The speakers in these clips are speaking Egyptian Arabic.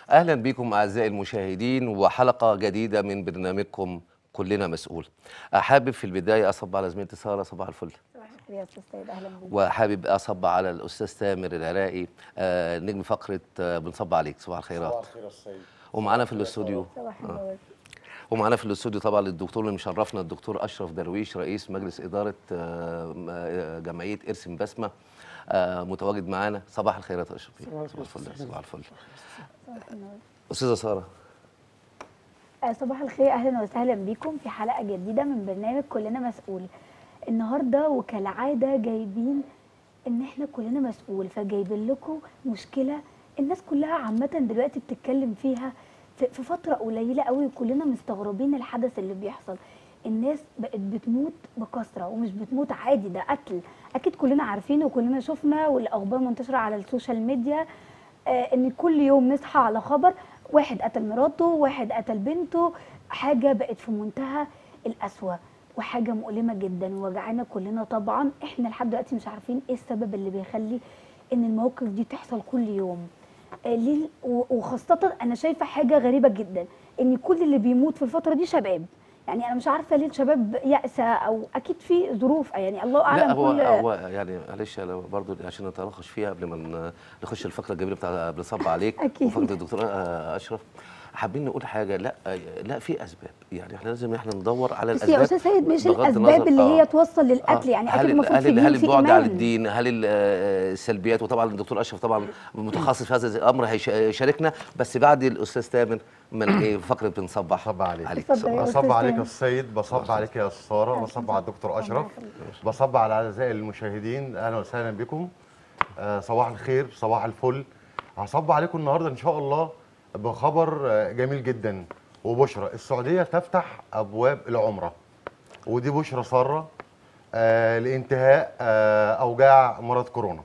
اهلا بكم اعزائي المشاهدين وحلقه جديده من برنامجكم كلنا مسؤول حابب في البدايه اصب على زميلتي ساره صباح الفل صباح الخير يا استاذ سيد اهلا بيك وحابب اصب على الاستاذ تامر العراقي آه نجم فقره آه بنصب عليك صباح الخيرات صباح الخير يا السيد ومعانا في الاستوديو صباح النور ومعانا في الاستوديو طبعا الدكتور اللي مشرفنا الدكتور اشرف درويش رئيس مجلس اداره آه، م- آه، جمعيه ارسم بسمه آه، متواجد معانا صباح الخيرات يا اشرف صباح صباح الخير. الفل صباح الفل صباح النور استاذه ساره آه، صباح الخير اهلا وسهلا بيكم في حلقه جديده من برنامج كلنا مسؤول النهارده وكالعاده جايبين ان احنا كلنا مسؤول فجايبين لكم مشكله الناس كلها عامه دلوقتي بتتكلم فيها في في فتره قليله قوي وكلنا مستغربين الحدث اللي بيحصل الناس بقت بتموت بكثره ومش بتموت عادي ده قتل اكيد كلنا عارفين وكلنا شفنا والاخبار منتشره على السوشيال ميديا آه، ان كل يوم نصحى على خبر واحد قتل مراته واحد قتل بنته حاجه بقت في منتهى القسوه وحاجه مؤلمه جدا ووجعانا كلنا طبعا احنا لحد دلوقتي مش عارفين ايه السبب اللي بيخلي ان المواقف دي تحصل كل يوم آه، ليه و- وخاصه انا شايفه حاجه غريبه جدا ان كل اللي بيموت في الفتره دي شباب يعني انا مش عارفه ليه الشباب يأسى او اكيد في ظروف يعني الله اعلم لا هو كل هو يعني معلش انا برضو عشان نتناقش فيها قبل ما ن- نخش الفقره الجميله بتاع بنصب عليك أكيد. وفقره الدكتور آه، اشرف حابين نقول حاجه لا آه، لا في اسباب يعني احنا لازم احنا ندور على بس الاسباب يا استاذ سيد مش بغض الاسباب النظر- اللي هي آه. توصل للقتل آه. يعني هل اكيد ال- المفروض هل في ال- دين هل في البعد عن ايمان الدين هل ال- آه، السلبيات وطبعا الدكتور اشرف طبعا متخصص في هذا الامر هيشاركنا بس بعد الاستاذ تامر من ايه فقره بنصبح صب عليك. عليك اتفضل يا بصب أستاذ عليك يا تامر. السيد بصب عليك يا ساره بصب على الدكتور اشرف بصب على اعزائي المشاهدين اهلا وسهلا بكم آه، صباح الخير صباح الفل هصب عليكم النهارده ان شاء الله بخبر آه، جميل جدا وبشرى السعوديه تفتح ابواب العمره ودي بشرى ساره آه، لانتهاء آه، اوجاع مرض كورونا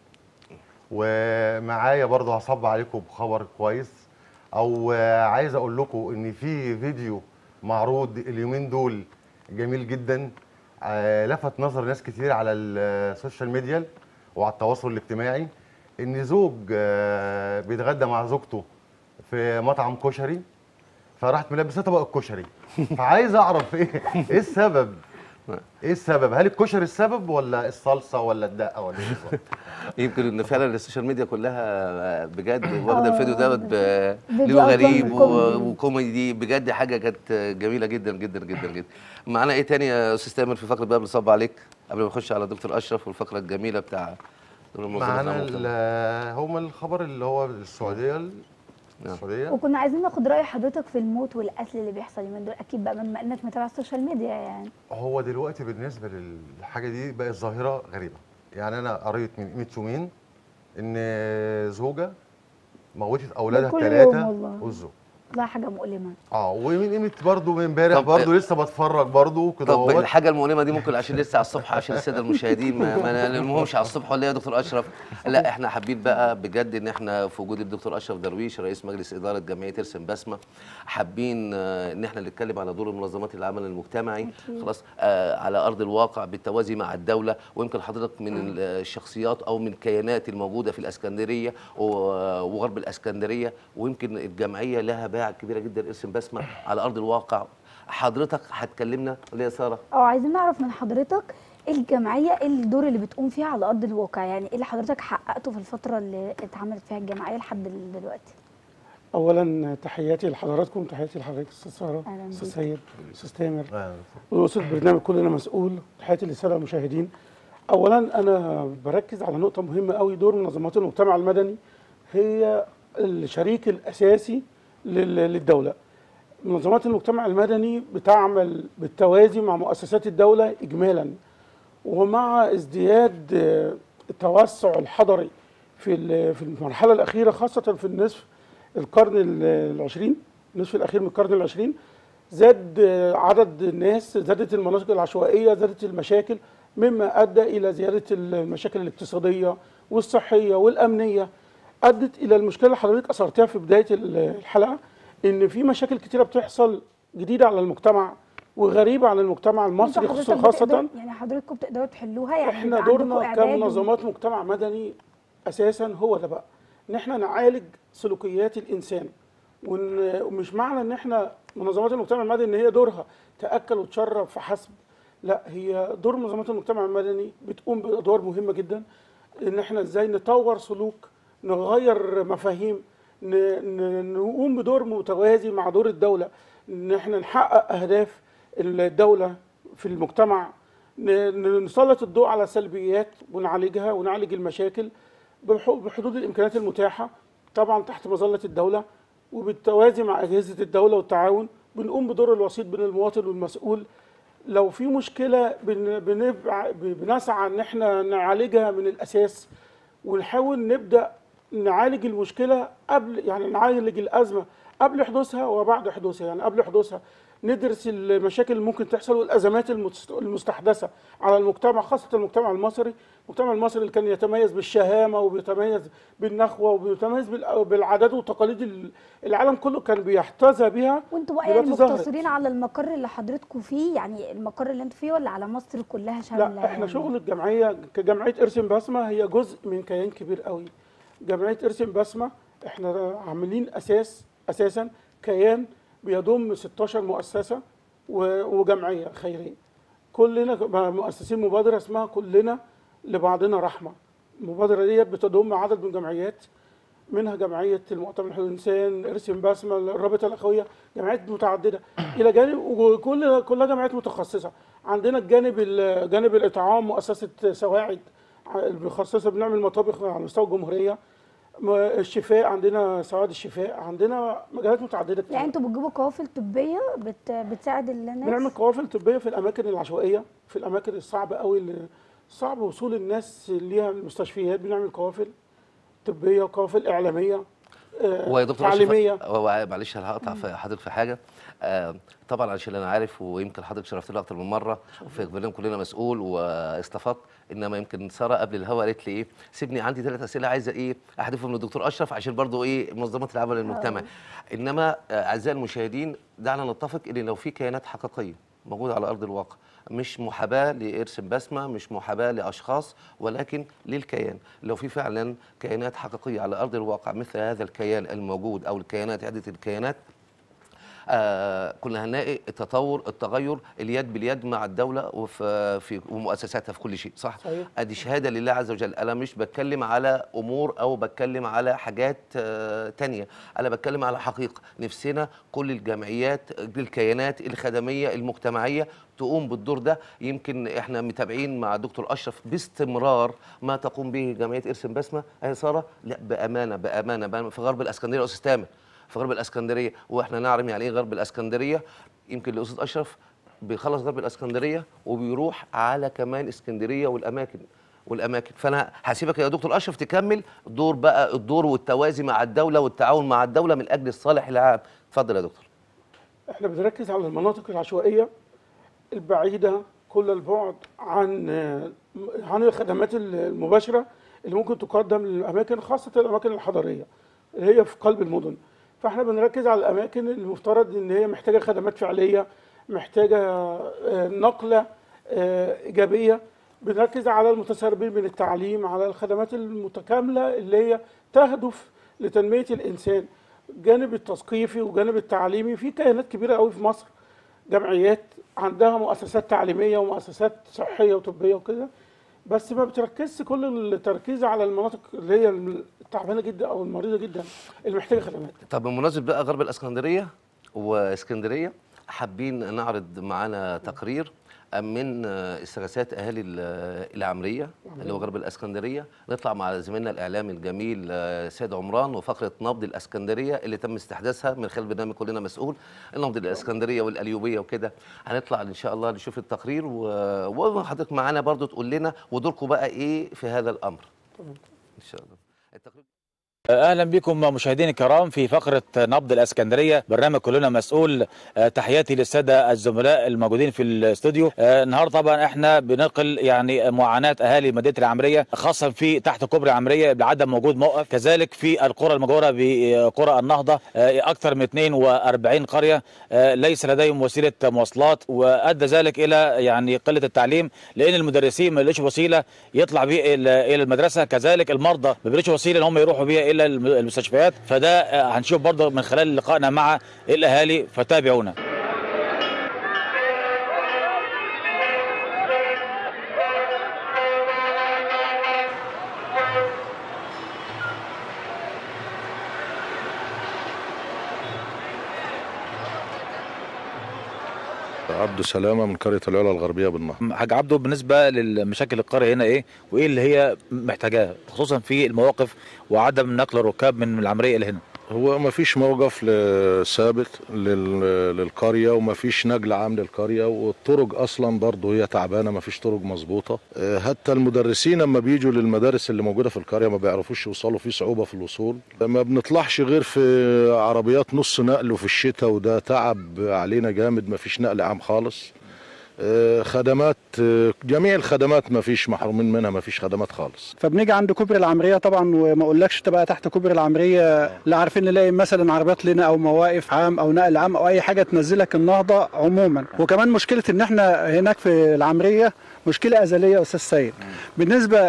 ومعايا برضه هصب عليكم بخبر كويس او آه، عايز اقول لكم ان في فيديو معروض اليومين دول جميل جدا آه، لفت نظر ناس كتير على السوشيال ميديا وعلى التواصل الاجتماعي ان زوج آه، بيتغدى مع زوجته في مطعم كشري فراحت ملبساه طبق الكشري فعايز اعرف ايه ايه السبب ايه السبب هل الكشري السبب ولا الصلصه ولا الدقه ولا ايه بالظبط يمكن ان فعلا السوشيال ميديا كلها بجد واخده الفيديو دوت ب- فيديو ليه أصلاً غريب و- كوميدي. وكوميدي بجد حاجه كانت جميله جدا جدا جدا جدا معانا ايه تاني يا استاذ تامر في فقره بقى بنصب عليك قبل ما نخش على دكتور اشرف والفقره الجميله بتاع دور المنظمات معانا العامة. ال- هم الخبر اللي هو السعوديه السعوديه وكنا عايزين ناخد راي حضرتك في الموت والقتل اللي بيحصل اليومين دول اكيد بقى بما انك متابع السوشيال ميديا يعني هو دلوقتي بالنسبه للحاجه دي بقت ظاهره غريبه يعني انا قريت من قيمه يومين ان زوجه موتت اولادها كل يوم الثلاثه والله. والزوج والله حاجه مؤلمه اه ومن قيمه برضه من امبارح طب- برضه لسه بتفرج برضه كده طب اهوت. الحاجه المؤلمه دي ممكن عشان لسه على الصبح عشان الساده المشاهدين ما, ما نلمهمش على الصبح ولا إيه يا دكتور اشرف لا احنا حابين بقى بجد ان احنا في وجود الدكتور اشرف درويش رئيس مجلس اداره جمعيه ارسم بسمه حابين آه، ان احنا نتكلم على دور المنظمات العمل المجتمعي أكيد. خلاص آه على ارض الواقع بالتوازي مع الدوله ويمكن حضرتك من ال- الشخصيات او من الكيانات الموجوده في الاسكندريه و- وغرب الاسكندريه ويمكن الجمعيه لها باع كبيره جدا ارسم بسمه على ارض الواقع حضرتك هتكلمنا ليه يا ساره اه عايزين نعرف من حضرتك ايه الجمعيه ايه الدور اللي بتقوم فيها على ارض الواقع يعني ايه اللي حضرتك حققته في الفتره اللي اتعملت فيها الجمعيه لحد دلوقتي اولا تحياتي لحضراتكم تحياتي لحضرتك استاذ ساره أهلاً استاذ بيك. سيد استاذ تامر آه. واسره برنامج كلنا مسؤول تحياتي للساده المشاهدين اولا انا بركز على نقطه مهمه قوي دور منظمات المجتمع المدني هي الشريك الاساسي لل- للدوله منظمات المجتمع المدني بتعمل بالتوازي مع مؤسسات الدوله اجمالا ومع ازدياد آه، التوسع الحضري في ال- في المرحله الاخيره خاصه في النصف القرن ال- العشرين النصف الاخير من القرن العشرين زاد آه، عدد الناس زادت المناطق العشوائيه زادت المشاكل مما ادى الى زياده المشاكل الاقتصاديه والصحيه والامنيه ادت الى المشكله اللي حضرتك اثرتها في بدايه الحلقه ان في مشاكل كتيره بتحصل جديده على المجتمع وغريبه عن المجتمع المصري انتوا خصوصا حضرتك خاصه بتقدروا- يعني حضراتكم بتقدروا تحلوها يعني احنا يبقى عندكم دورنا إعداد و- كمنظمات مجتمع مدني اساسا هو ده بقى ان احنا نعالج سلوكيات الانسان وإن- ومش معنى ان احنا منظمات المجتمع المدني ان هي دورها تاكل وتشرب فحسب لا هي دور منظمات المجتمع المدني بتقوم بادوار مهمه جدا ان احنا ازاي نطور سلوك نغير مفاهيم ن- ن- نقوم بدور متوازي مع دور الدوله ان احنا نحقق اهداف الدوله في المجتمع ن- ن- نسلط الضوء على سلبيات ونعالجها ونعالج المشاكل بح- بحدود الامكانيات المتاحه طبعا تحت مظله الدوله وبالتوازي مع اجهزه الدوله والتعاون بنقوم بدور الوسيط بين المواطن والمسؤول لو في مشكله بن- بنبع- بنسعى ان احنا نعالجها من الاساس ونحاول نبدا نعالج المشكله قبل يعني نعالج الازمه قبل حدوثها وبعد حدوثها يعني قبل حدوثها ندرس المشاكل اللي ممكن تحصل والازمات المست- المستحدثه على المجتمع خاصه المجتمع المصري المجتمع المصري اللي كان يتميز بالشهامه وبيتميز بالنخوه وبيتميز بال- بالعادات والتقاليد ال- العالم كله كان بيحتذى بها وانتوا بقى يعني دلوقتي ظهرت. مقتصرين على المقر اللي حضرتكم فيه يعني المقر اللي انتوا فيه ولا على مصر كلها شامله لا احنا يعني؟ شغل الجمعيه كجمعيه ارسم بسمه هي جزء من كيان كبير قوي جمعيه ارسم بسمه احنا عاملين اساس اساسا كيان بيضم 16 مؤسسه و- وجمعيه خيريه كلنا مؤسسين مبادره اسمها كلنا لبعضنا رحمه المبادره ديت بتضم عدد من جمعيات منها جمعيه المؤتمر لحقوق الانسان ارسم بسمه الرابطه الاخويه جمعيات متعدده الى جانب وكل كلها جمعيات متخصصه عندنا الجانب ال- جانب الاطعام مؤسسه سواعد المخصصه بنعمل مطابخ على مستوى الجمهوريه م- الشفاء عندنا سواعد الشفاء عندنا مجالات متعدده كتير يعني انتوا بتجيبوا قوافل طبيه بت... بتساعد الناس بنعمل قوافل طبيه في الاماكن العشوائيه في الاماكن الصعبه قوي اللي صعب وصول الناس ليها المستشفيات بنعمل قوافل طبيه وقوافل اعلاميه آه، هو يا دكتور تعليميه أشرف هو معلش انا هقطع في حضرتك في حاجه آه طبعا عشان انا عارف ويمكن حضرتك شرفتني اكتر من مره في برنامج كلنا مسؤول واستفدت انما يمكن ساره قبل الهوا قالت لي ايه سيبني عندي ثلاث اسئله عايزه ايه احذفهم للدكتور اشرف عشان برضو ايه منظمات العمل المجتمعي انما آه، اعزائي المشاهدين دعنا نتفق ان لو في كيانات حقيقيه موجوده على ارض الواقع مش محاباه لارسم بسمه مش محاباه لاشخاص ولكن للكيان لو في فعلا كيانات حقيقيه على ارض الواقع مثل هذا الكيان الموجود او الكيانات عده الكيانات آه كنا هنلاقي التطور التغير اليد باليد مع الدوله وفي في ومؤسساتها في كل شيء صح صحيح. ادي شهاده لله عز وجل انا مش بتكلم على امور او بتكلم على حاجات آه تانية انا بتكلم على حقيقه نفسنا كل الجمعيات الكيانات الخدميه المجتمعيه تقوم بالدور ده يمكن احنا متابعين مع دكتور اشرف باستمرار ما تقوم به جمعيه ارسم بسمه يا ساره لا بامانه بامانه, بأمانة في غرب الاسكندريه يا استاذ تامر في غرب الاسكندريه واحنا نعلم يعني ايه غرب الاسكندريه يمكن الاستاذ اشرف بيخلص غرب الاسكندريه وبيروح على كمان اسكندريه والاماكن والاماكن فانا هسيبك يا دكتور اشرف تكمل دور بقى الدور والتوازي مع الدوله والتعاون مع الدوله من اجل الصالح العام اتفضل يا دكتور احنا بنركز على المناطق العشوائيه البعيده كل البعد عن عن الخدمات المباشره اللي ممكن تقدم للاماكن خاصه الاماكن الحضريه اللي هي في قلب المدن فاحنا بنركز على الاماكن اللي المفترض ان هي محتاجه خدمات فعليه محتاجه آه، نقله آه، ايجابيه بنركز على المتسربين من التعليم على الخدمات المتكامله اللي هي تهدف لتنميه الانسان الجانب التثقيفي والجانب التعليمي في كيانات كبيره قوي في مصر جمعيات عندها مؤسسات تعليميه ومؤسسات صحيه وطبيه وكده بس ما بتركزش كل التركيز على المناطق اللي هي التعبانه جدا او المريضه جدا اللي محتاجه خدمات طب بمناسبه بقى غرب الاسكندريه واسكندريه حابين نعرض معانا تقرير من استغاثات اهالي ال- العمريه اللي هو غرب الاسكندريه نطلع مع زميلنا الاعلامي الجميل آه، سيد عمران وفقره نبض الاسكندريه اللي تم استحداثها من خلال برنامج كلنا مسؤول نبض الاسكندريه والقليوبيه وكده هنطلع ان شاء الله نشوف التقرير و- وحضرتك معانا برضو تقول لنا ودوركم بقى ايه في هذا الامر ان شاء الله التقرير اهلا بكم مشاهدينا الكرام في فقره نبض الاسكندريه برنامج كلنا مسؤول آه، تحياتي للساده الزملاء الموجودين في الاستوديو آه، النهارده طبعا احنا بننقل يعني معاناه اهالي مدينه العمريه خاصه في تحت كوبري العمريه بعدم وجود موقف كذلك في القرى المجاوره بقرى النهضه آه، اكثر من 42 قريه آه، ليس لديهم وسيله مواصلات وادى ذلك الى يعني قله التعليم لان المدرسين ما لقوش وسيله يطلع بيه الى إلى المدرسه كذلك المرضى ما بيلاقوش وسيله ان هم يروحوا بيها الى الى الم- المستشفيات فده آه، هنشوف برضه من خلال لقائنا مع الاهالي فتابعونا عبد سلامة من قرية العلا الغربية بالنهر حاج عبده بالنسبه للمشاكل القريه هنا ايه وايه اللي هي محتاجاه خصوصا في المواقف وعدم نقل الركاب من العمريه الى هنا هو ما فيش موقف ل- ثابت لل- للقرية وما فيش نقل عام للقرية والطرق أصلا برضه هي تعبانة ما فيش طرق مظبوطة آه، حتى المدرسين لما بيجوا للمدارس اللي موجودة في القرية ما بيعرفوش يوصلوا في صعوبة في الوصول ما بنطلعش غير في عربيات نص نقل وفي الشتاء وده تعب علينا جامد ما فيش نقل عام خالص آه، خدمات آه، جميع الخدمات ما فيش محرومين منها ما فيش خدمات خالص فبنيجي عند كوبري العمريه طبعا وما اقولكش تبقى تحت كوبري العمريه لا عارفين نلاقي مثلا عربيات لنا او مواقف عام او نقل عام او اي حاجه تنزلك النهضه عموما وكمان مشكله ان احنا هناك في العمريه مشكله ازليه يا استاذ سيد بالنسبه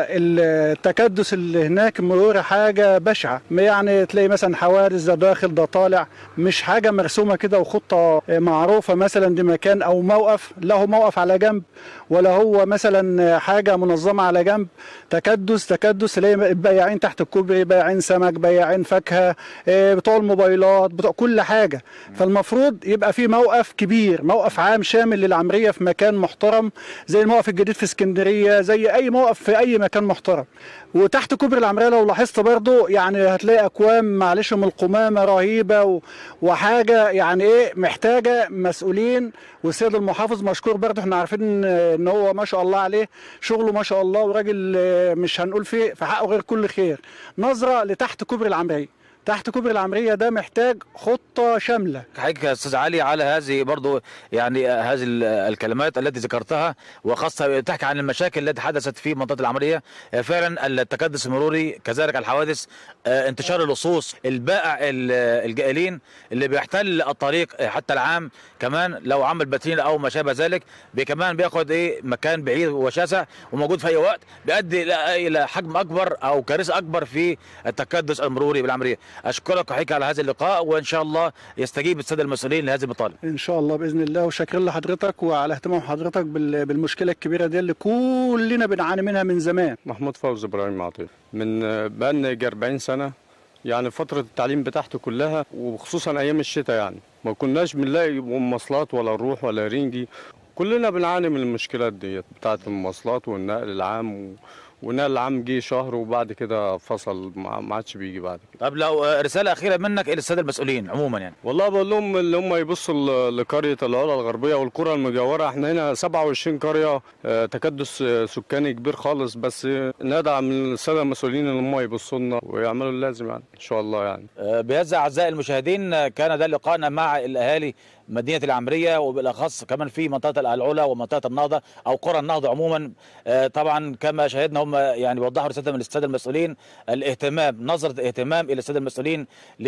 التكدس اللي هناك مرور حاجه بشعه يعني تلاقي مثلا حوادث ده داخل ده طالع مش حاجه مرسومه كده وخطه معروفه مثلا دي مكان او موقف لا هو موقف على جنب ولا هو مثلا حاجه منظمه على جنب تكدس تكدس تلاقي بياعين تحت الكوبري بياعين سمك بياعين فاكهه آه، بتوع الموبايلات بتوع كل حاجه فالمفروض يبقى في موقف كبير موقف عام شامل للعمريه في مكان محترم زي الموقف الجديد في اسكندريه زي اي موقف في اي مكان محترم وتحت كوبري العمريه لو لاحظت برضو يعني هتلاقي اكوام معلش من القمامه رهيبه و- وحاجه يعني ايه محتاجه مسؤولين والسيد المحافظ مشكور برضو احنا عارفين ان إن هو ما شاء الله عليه شغله ما شاء الله وراجل آه، مش هنقول فيه في حقه غير كل خير نظره لتحت كوبري العمريه تحت كوبري العمريه ده محتاج خطه شامله حضرتك يا استاذ علي على هذه برضو يعني هذه ال- الكلمات التي ذكرتها وخاصه تحكي عن المشاكل التي حدثت في منطقه العمريه آه، فعلا التكدس المروري كذلك الحوادث آه، انتشار اللصوص البائع ال- الجائلين اللي بيحتل الطريق آه، حتى العام كمان لو عمل باترين او ما شابه ذلك بي- كمان بياخد ايه مكان بعيد وشاسع وموجود في اي وقت بيؤدي الى الى حجم اكبر او كارثه اكبر في التكدس المروري بالعمريه اشكرك وحيك على هذا اللقاء وان شاء الله يستجيب الساده المسؤولين لهذه المطالب ان شاء الله باذن الله وشاكرين لحضرتك وعلى اهتمام حضرتك بال- بالمشكله الكبيره دي اللي كلنا بنعاني منها من زمان محمود فوز ابراهيم عطيه من بقالنا يجي 40 سنه يعني فتره التعليم بتاعته كلها وخصوصا ايام الشتاء يعني ما كناش بنلاقي مواصلات ولا نروح ولا رينجي كلنا بنعاني من المشكلات ديت بتاعه المواصلات والنقل العام و... والنقل العام جه شهر وبعد كده فصل ما ما عادش بيجي بعد كده طب لو آه، رساله اخيره منك الى الساده المسؤولين عموما يعني والله بقول لهم اللي هم يبصوا ل- لقريه العلا الغربيه والقرى المجاوره احنا هنا 27 قريه آه، تكدس آه، سكاني كبير خالص بس آه، ندعم من الساده المسؤولين ان هم يبصوا لنا ويعملوا اللازم يعني ان شاء الله يعني آه، بهذا اعزائي المشاهدين آه، كان ده لقاءنا مع الاهالي مدينه العمريه وبالاخص كمان في منطقه العلا ومنطقه النهضه او قرى النهضه عموما آه، طبعا كما شاهدنا هم يعني وضحوا رساله من الساده المسؤولين الاهتمام نظره اهتمام الى الساده المسؤولين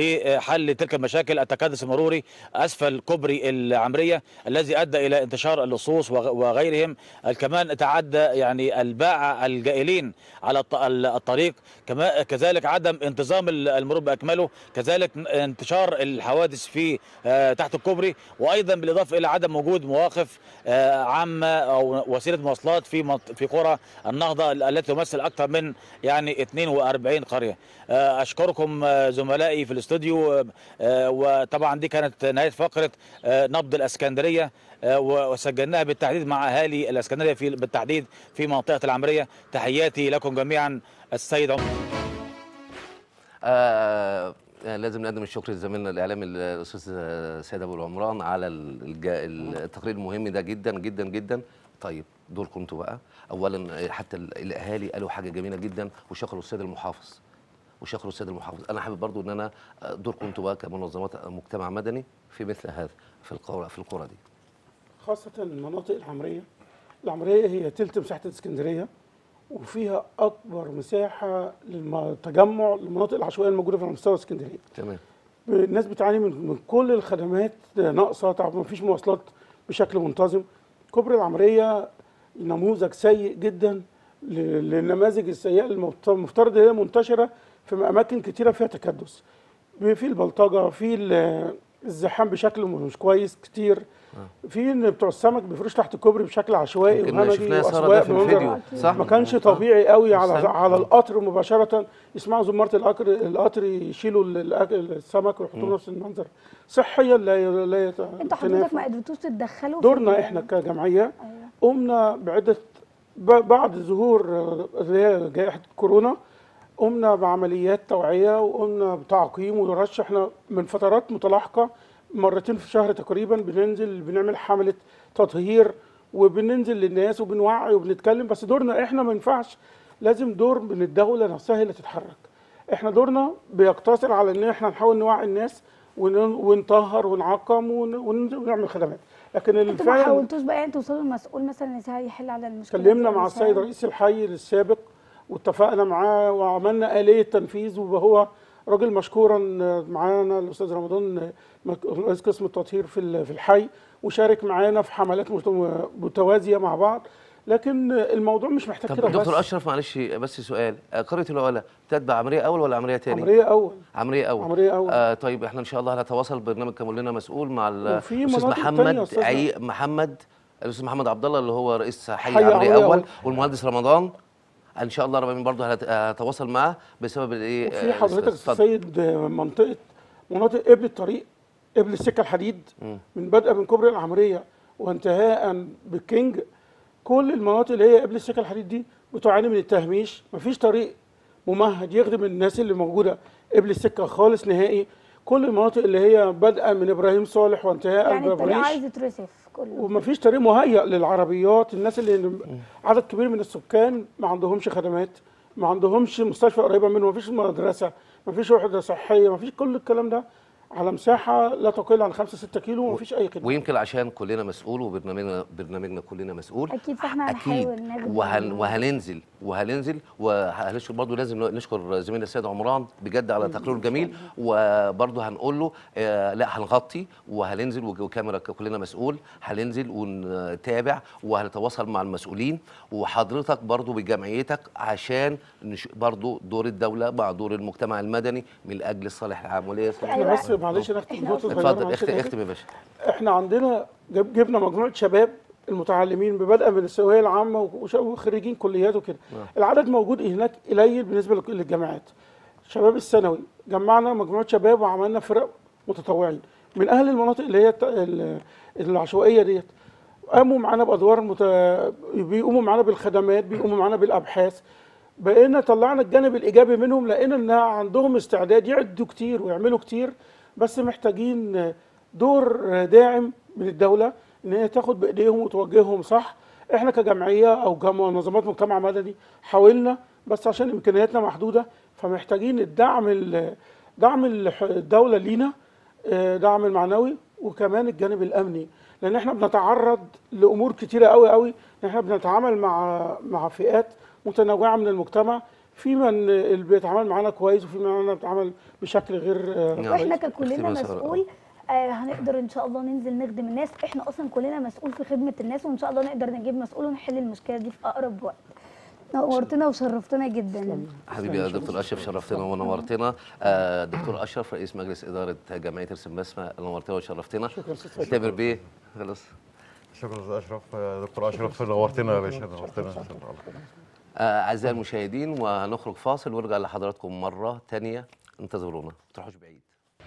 لحل تلك المشاكل التكدس المروري اسفل كوبري العمريه الذي ادى الى انتشار اللصوص وغ- وغيرهم كمان تعدى يعني الباعة الجائلين على الط- الطريق كما كذلك عدم انتظام المرور باكمله كذلك انتشار الحوادث في آه، تحت الكوبري وايضا بالاضافه الى عدم وجود مواقف آه، عامه او وسيله مواصلات في منط- في قرى النهضه التي تمثل اكثر من يعني 42 قريه آه، اشكركم آه، زملائي في الاستوديو آه، وطبعا دي كانت نهايه فقره آه، نبض الاسكندريه آه، وسجلناها بالتحديد مع اهالي الاسكندريه في بالتحديد في منطقه العمريه تحياتي لكم جميعا السيد عمر آه آه، لازم نقدم الشكر لزميلنا الاعلامي الاستاذ آه، سيد ابو العمران على الجا- التقرير المهم ده جدا جدا جدا طيب دوركم انتوا بقى اولا آه، حتى ال- الاهالي قالوا حاجه جميله جدا وشكروا السيد المحافظ وشكروا السيد المحافظ انا حابب برضو ان انا آه، دوركم انتوا بقى كمنظمات مجتمع مدني في مثل هذا في القرى في القرى دي خاصة المناطق العمرية العمرية هي تلت مساحة الاسكندرية وفيها أكبر مساحة للتجمع للمناطق العشوائية الموجودة في مستوى اسكندرية تمام الناس بتعاني من من كل الخدمات ناقصة طبعا ما فيش مواصلات بشكل منتظم كوبري العمرية نموذج سيء جدا ل- للنماذج السيئة المفت- المفترض هي منتشرة في اماكن كتيره فيها تكدس في البلطجه في ال- الزحام بشكل مش كويس كتير في ان بتوع السمك بيفرشوا تحت الكوبري بشكل عشوائي يمكن وهمجي شفناها ساره ده واسواق في بمنظر الفيديو صح ما كانش آه. طبيعي قوي على السمك. على آه. القطر مباشره يسمعوا زماره القطر القطر يشيلوا ال- الأك- السمك ويحطوه نفس المنظر صحيا لا لا يت- انتوا حضرتك تنافى. ما قدرتوش تتدخلوا في دورنا ال- احنا كجمعيه أيوة. قمنا بعده ب- بعد ظهور آه، اللي هي جائحه كورونا قمنا بعمليات توعيه وقمنا بتعقيم ورش احنا من فترات متلاحقه مرتين في الشهر تقريبا بننزل بنعمل حمله تطهير وبننزل للناس وبنوعي وبنتكلم بس دورنا احنا ما ينفعش لازم دور من الدوله نفسها هي اللي تتحرك احنا دورنا بيقتصر على ان احنا نحاول نوعي الناس ون- ونطهر ونعقم ون- ون- ونعمل خدمات لكن انتوا ما الفعل حاولتوش بقى يعني توصلوا للمسؤول مثلا يساعد يحل على المشكله اتكلمنا دي مع أو السيد يساعد؟ رئيس الحي السابق واتفقنا معاه وعملنا آلية تنفيذ وهو راجل مشكورا معانا الأستاذ رمضان رئيس قسم التطهير في ال- في الحي وشارك معانا في حملات مت- متوازية مع بعض لكن الموضوع مش محتاج طب كده دكتور بس اشرف معلش بس سؤال آه، قريه العلا تتبع عمليه اول ولا عمليه تاني؟ عملية أول عمليه اول عملية أول. آه طيب احنا ان شاء الله هنتواصل برنامج كان لنا مسؤول مع ال- وفي الاستاذ مناطق تانية محمد يا أستاذنا. عي محمد الاستاذ محمد عبد الله اللي هو رئيس حي, حي عمليه عملية اول أول. والمهندس رمضان ان شاء الله رب العالمين برضه هنت- هنتواصل معاه بسبب الايه وفي آه، حضرتك اتفضل. السيد منطقة مناطق قبل الطريق قبل السكة الحديد من بدء من كوبري العمرية وانتهاء بالكينج كل المناطق اللي هي قبل السكة الحديد دي بتعاني من التهميش مفيش طريق ممهد يخدم الناس اللي موجودة قبل السكة خالص نهائي كل المناطق اللي هي بادئة من إبراهيم صالح وانتهاء يعني الطريق ببريش عايز يترصف كله ومفيش طريق مهيأ للعربيات الناس اللي عدد كبير من السكان ما عندهمش خدمات ما عندهمش مستشفى قريبه منهم مفيش مدرسه مفيش وحده صحيه مفيش كل الكلام ده على مساحه لا تقل عن 5 6 كيلو ومفيش اي خدمه ويمكن عشان كلنا مسؤول وبرنامجنا برنامجنا كلنا مسؤول أكيد، فإحنا اكيد هنحاول نخدم وهن ال- وهننزل وهننزل وهنشكر برضه لازم نشكر زميلنا السيد عمران بجد على تقريره الجميل وبرضه هنقول له آه لا هنغطي وهننزل وك- وكاميرا ك- كلنا مسؤول هننزل ونتابع وهنتواصل مع المسؤولين وحضرتك برضه بجمعيتك عشان نش- برضه دور الدوله مع دور المجتمع المدني من اجل الصالح العام وليه احنا بس معلش نختم إحنا نقطه أصلاً- صغيره اتفضل معلش اختم نختم. اختم يا باشا احنا عندنا جب جبنا مجموعه شباب المتعلمين ببدء من الثانويه العامه وش- وخريجين كليات وكده العدد موجود هناك قليل بالنسبه لك- للجامعات شباب الثانوي جمعنا مجموعه شباب وعملنا فرق متطوعين من اهل المناطق اللي هي الت- ال- العشوائيه ديت قاموا معانا بادوار مت... بيقوموا معانا بالخدمات بيقوموا معانا بالابحاث بقينا طلعنا الجانب الايجابي منهم لقينا ان عندهم استعداد يعدوا كتير ويعملوا كتير بس محتاجين دور داعم من الدوله ان هي تاخد بايديهم وتوجههم صح احنا كجمعيه او كمنظمات مجتمع مدني حاولنا بس عشان امكانياتنا محدوده فمحتاجين الدعم ال- دعم الح- الدوله لينا آه، دعم المعنوي وكمان الجانب الامني لان احنا بنتعرض لامور كتيره قوي قوي ان احنا بنتعامل مع مع فئات متنوعه من المجتمع في من اللي بيتعامل معانا كويس وفي من بيتعامل بشكل غير آه، نعم. واحنا كويس. ككلنا اختبار سواء. مسؤول آه هنقدر ان شاء الله ننزل نخدم الناس احنا اصلا كلنا مسؤول في خدمه الناس وان شاء الله نقدر نجيب مسؤول ونحل المشكله دي في اقرب وقت نورتنا وشرفتنا جدا حبيبي يا دكتور اشرف شرفتنا ونورتنا آه دكتور اشرف رئيس مجلس اداره جمعيه ارسم بسمه نورتنا وشرفتنا شكرا أستاذ تامر بيه خلاص شكرا استاذ اشرف دكتور اشرف نورتنا يا باشا نورتنا آه اعزائي المشاهدين وهنخرج فاصل ونرجع لحضراتكم مره تانية انتظرونا ما تروحوش بعيد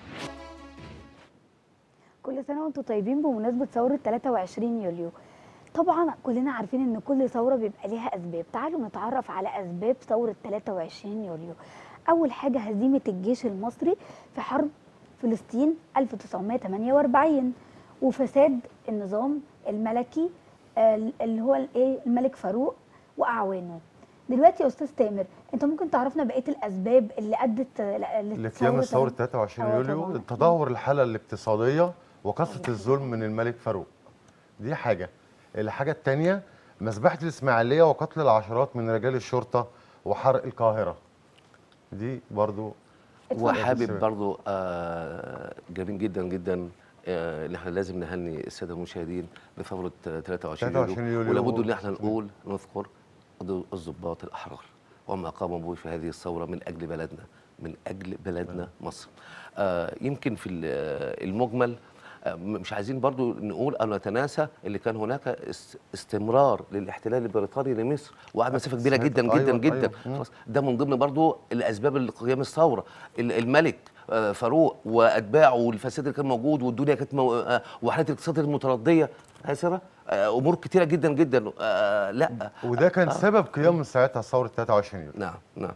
كل سنه وانتم طيبين بمناسبه ثوره 23 يوليو طبعا كلنا عارفين ان كل ثوره بيبقى ليها اسباب تعالوا نتعرف على اسباب ثوره 23 يوليو اول حاجه هزيمه الجيش المصري في حرب فلسطين 1948 وفساد النظام الملكي آه، اللي هو الايه الملك فاروق واعوانه دلوقتي يا استاذ تامر انت ممكن تعرفنا بقيه الاسباب اللي ادت آه، لقيام الثوره 23 آه، يوليو طبعاً. تدهور الحاله الاقتصاديه وكثره الظلم من الملك فاروق دي حاجه الحاجه الثانيه مذبحه الاسماعيليه وقتل العشرات من رجال الشرطه وحرق القاهره دي برضو وحابب برضو آه جميل جدا جدا آه، ان احنا لازم نهني الساده المشاهدين بثوره 23 23 يوليو يوليو. ولابد ان احنا نقول نذكر الضباط الاحرار وما قاموا به في هذه الثوره من اجل بلدنا من اجل بلدنا مصر آه يمكن في ال- المجمل آه، مش عايزين برضو نقول او نتناسى اللي كان هناك است- استمرار للاحتلال البريطاني لمصر وقعد مسافه كبيره سنة- جدا أيوة، جدا جدا أيوة. مم. خلاص ده من ضمن برضو الاسباب اللي قيام الثوره ال- الملك آه، فاروق واتباعه والفساد اللي كان موجود والدنيا كانت مو... آه، وحاله الاقتصاد المترديه هاسره آه، امور كتيره جدا جدا آه، لا وده كان سبب قيام من ساعتها ثوره 23 يوليو نعم نعم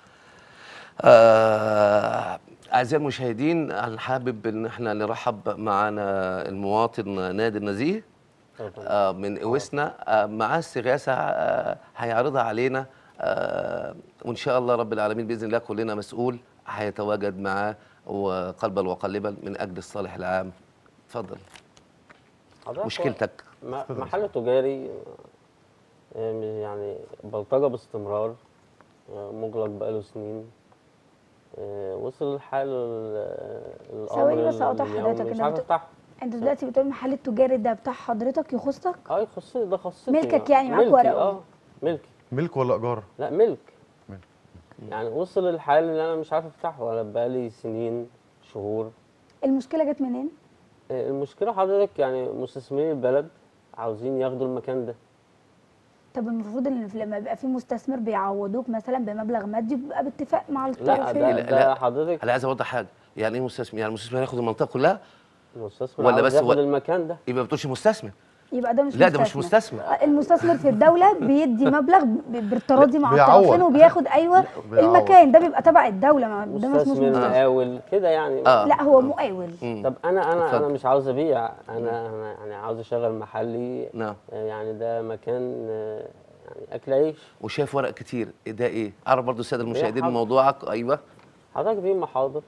آه أعزائي المشاهدين أنا حابب إن احنا نرحب معنا المواطن نادي النزيه آه من إوسنا آه معاه استغاثة آه هيعرضها علينا آه وإن شاء الله رب العالمين بإذن الله كلنا مسؤول هيتواجد معاه وقلبا وقالبا من أجل الصالح العام اتفضل حضرتك مشكلتك م- محل تجاري آه، يعني بلطجة باستمرار آه، مغلق بقاله سنين آه، وصل الحال ال- الامر ثواني بس أقطع اليومي حضرتك، مش أنت عارف بت- افتحه انت دلوقتي بتقول المحل التجاري ده بتاع حضرتك يخصك اه يخصني ده خاصتي ملكك يعني، معاك ملكي، ورقه. اه ملكي ملك ولا ايجار لا ملك ملك. يعني وصل الحال اللي انا مش عارف افتحه ولا بقالي سنين شهور المشكله جت منين آه، المشكله حضرتك يعني مستثمرين البلد عاوزين ياخدوا المكان ده طب المفروض ان في- لما يبقى في مستثمر بيعوضوك مثلا بمبلغ مادي بيبقى باتفاق مع لا الطرفين ده, لا، ده لا. حضرتك أنا عايز أوضح حاجة يعني إيه مستثمر؟ يعني المستثمر هياخد المنطقة كلها المستثمر ولا عاوز بس ياخد هو- المكان ده يبقى ما بتقولش مستثمر يبقى ده مش لا ده مش مستثمر آه، المستثمر في الدوله بيدي مبلغ ب- بالتراضي مع بيعوض. الطرفين وبياخد ايوه بيعوض. المكان ده بيبقى تبع الدوله ما ده مش مستثمر مستثمر مقاول كده يعني آه. لا هو مقاول مم. طب انا انا اتفضل. انا مش عاوز ابيع انا انا يعني عاوز اشغل محلي نعم آه، يعني ده مكان آه، يعني اكل عيش وشايف ورق كتير إيه ده ايه اعرف برضو الساده المشاهدين حاضر. موضوعك ايوه حضرتك في محاضر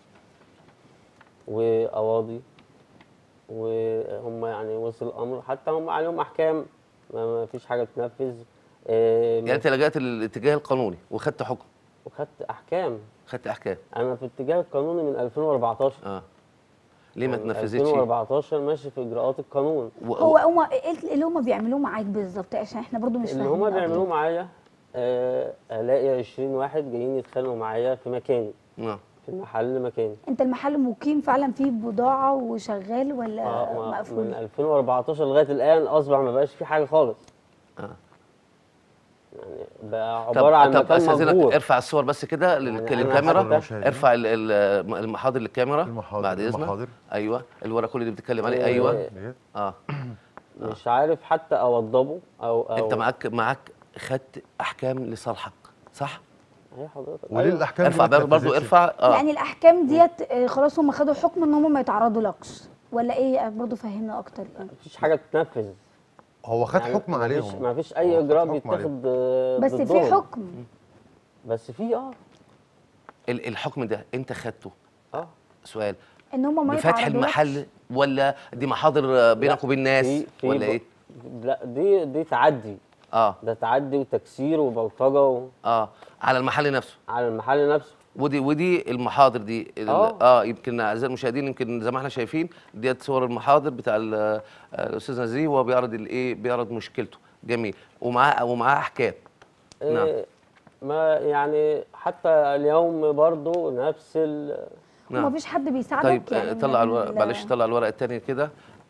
وقواضي وهم يعني وصل الامر حتى هم عليهم احكام ما ما فيش حاجه تنفذ آه، يعني انت لجأت للاتجاه القانوني وخدت حكم وخدت احكام خدت احكام انا في الاتجاه القانوني من 2014 اه ليه ما من تنفذتش 2014 ماشي في اجراءات القانون و- هو هم ايه اللي هم بيعملوه معاك بالظبط عشان احنا برضو مش اللي فاهمين هما أكتر. بيعملوه معايا آه، الاقي 20 واحد جايين يتخانقوا معايا في مكاني نعم في المحل مكاني انت المحل مقيم فعلا فيه بضاعه وشغال ولا آه، ما- من مقفول 2014 لغايه الان اصبح ما بقاش في حاجه خالص آه. يعني بقى طب عباره عن طب مكان استاذنك مهجور ارفع الصور بس كده لل- يعني أنا للكاميرا حتى- ارفع ال- ال- المحاضر للكاميرا المحاضر- بعد اذنك المحاضر. ايوه الورق كل اللي بتتكلم عليه آه، ايوه ديت. اه مش عارف حتى اوضبه او او انت معاك معاك خدت احكام لصالحك صح هي حضرتك وليه أيوة. الاحكام دي ارفع ما برضو اتنفذتش؟ ارفع اه يعني الاحكام ديت آه، خلاص هم خدوا حكم ان هم ما يتعرضوا لكش ولا ايه برضو فهمنا اكتر يعني. مفيش حاجه بتنفذ هو خد يعني حكم مفيش- عليهم مفيش هو اي خد اجراء حكم بيتاخد آه، بس في ضدهم. حكم بس في اه ال- الحكم ده انت خدته اه سؤال ان هم ما بفتح يتعرضوا المحل ولا دي محاضر آه، بينك لا، وبين الناس في- في ولا ب- ايه لا دي دي تعدي اه ده تعدي وتكسير وبلطجه و- اه على المحل نفسه على المحل نفسه ودي ودي المحاضر دي ال- آه. اه يمكن اعزائي المشاهدين يمكن زي ما احنا شايفين ديت صور المحاضر بتاع ال- آه، الاستاذ نزيه وهو بيعرض الايه بيعرض مشكلته جميل ومعاه ومعاه احكام نعم. إيه ما يعني حتى اليوم برضو نفس ال نعم ومفيش حد بيساعدك طيب يعني آه، طلع من الورق ال- معلش طلع الورق الثاني كده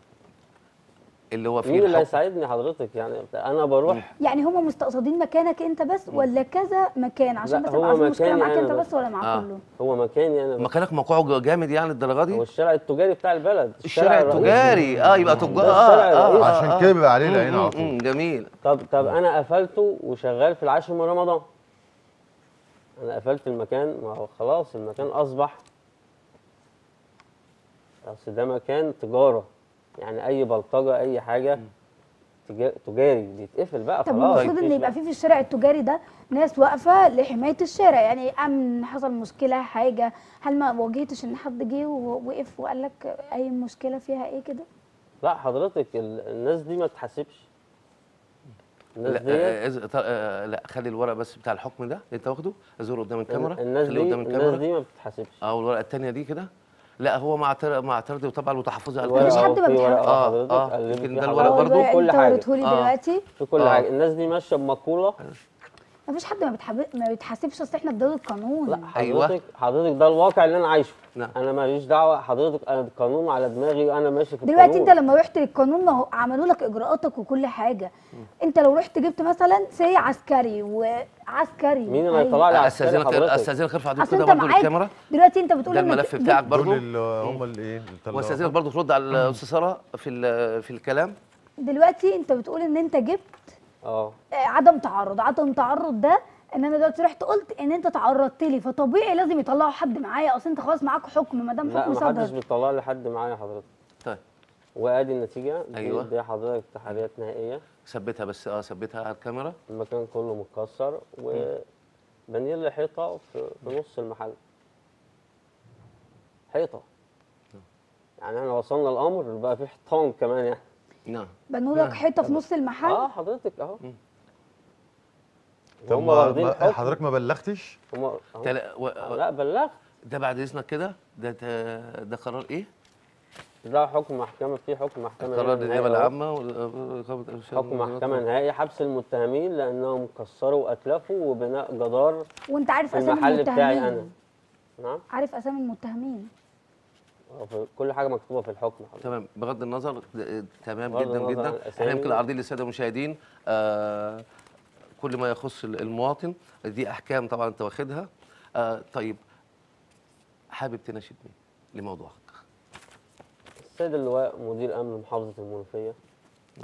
اللي هو فيه مين اللي الحكم هيساعدني حضرتك يعني انا بروح يعني هم مستقصدين مكانك انت بس ولا كذا مكان عشان لا، بس هو يبقى عارفين المشكله مكاني معاك أنا انت بس. بس ولا مع آه. كله هو مكاني انا بس. مكانك موقعه جامد يعني الدرجه هو دي الشارع التجاري بتاع البلد الشارع الرئيسي. التجاري اه يبقى تجار ده اه الشارع اه الرئيسي. آه، عشان آه. كده بيبقى عليه العين مم، على مم، طول جميل طب طب انا قفلته وشغال في العاشر من رمضان انا قفلت المكان ما هو خلاص المكان اصبح اصل ده مكان تجاره يعني اي بلطجه اي حاجه تجا- تجاري بيتقفل بقى طب خلاص المفروض ان مفيش يبقى في في الشارع التجاري ده ناس واقفه لحمايه الشارع يعني امن حصل مشكله حاجه هل ما واجهتش ان حد جه ووقف وقال لك اي مشكله فيها ايه كده لا حضرتك ال- الناس دي ما تتحاسبش الناس لا ديت آه إز- ط- آه لا خلي الورق بس بتاع الحكم ده اللي انت واخده ازور قدام الكاميرا الناس خليه دي قدام الناس الكاميرا دي ما بتتحاسبش اه والورقه الثانيه دي كده لا هو مع اعتراض مع اعتراضي وطبعا وتحفظي على الورقة مفيش الكلام حد أهو، ما في ورقة بيتحاسبش. آه، حضرتك آه، قلبي يمكن فيه ده حضرتك الورق برضو كل انت حاجه وريتهولي آه. دلوقتي في كل آه. حاجه الناس دي ماشيه بمقوله مفيش حد ما بيتحب... ما بيتحاسبش اصل احنا في دوله قانون لا أيوة. حضرتك حضرتك ده الواقع اللي انا عايشه نعم. انا ماليش دعوه حضرتك انا القانون على دماغي وانا ماشي في دلوقتي انت القانون. لما رحت للقانون ما هو عملوا لك اجراءاتك وكل حاجه انت لو رحت جبت مثلا سي عسكري وعسكري مين اللي هي- هيطلع لي عسكري استاذنك حضرتك استاذنك ارفع دول اصل كده انت برضه معاك الكاميرا دلوقتي انت بتقول ده انك الملف جبت- بتاعك برضه دول اللي هم الايه اللي طلعوا. واستاذنك برضه ترد على الاستاذ ساره في ال- في الكلام دلوقتي انت بتقول ان انت جبت اه آه، عدم تعرض عدم تعرض ده ان انا دلوقتي رحت قلت ان انت تعرضت لي فطبيعي لازم يطلعوا حد معايا اصل انت خلاص معاك حكم ما دام لا حكم ما حدش صدر بيطلع لي حد معايا حضرتك طيب وادي النتيجه دي- أيوة. دي حضرتك تحريات نهائيه ثبتها بس اه ثبتها على الكاميرا المكان كله متكسر وبنير لي حيطه في, في نص المحل حيطه يعني احنا وصلنا الامر بقى في حيطان كمان يعني نعم بنوا لك حيطه في نص المحل اه حضرتك اهو طب هم ما- واخدين ما- حكم حضرتك ما بلغتش هم أهو. تلا... و... لا بلغت ده بعد اذنك كده ده ده, ده قرار ايه؟ لا حكم محكمه في حكم محكمه قرار نهائي النيابه أهو. العامه وال- حكم محكمه نهائي حبس المتهمين لانهم كسروا واتلفوا وبناء جدار وانت عارف في اسامي المحل بتاعي انا المتهمين نعم عارف اسامي المتهمين في كل حاجه مكتوبه في الحكم حضرتك. تمام بغض النظر ده- تمام بغض جدا النظر عن جدا الأسامي. احنا يمكن عارضين للساده المشاهدين آه كل ما يخص ال- المواطن دي احكام طبعا انت واخدها آه طيب حابب تناشد مين لموضوعك السيد اللواء مدير امن محافظه المنوفيه نعم.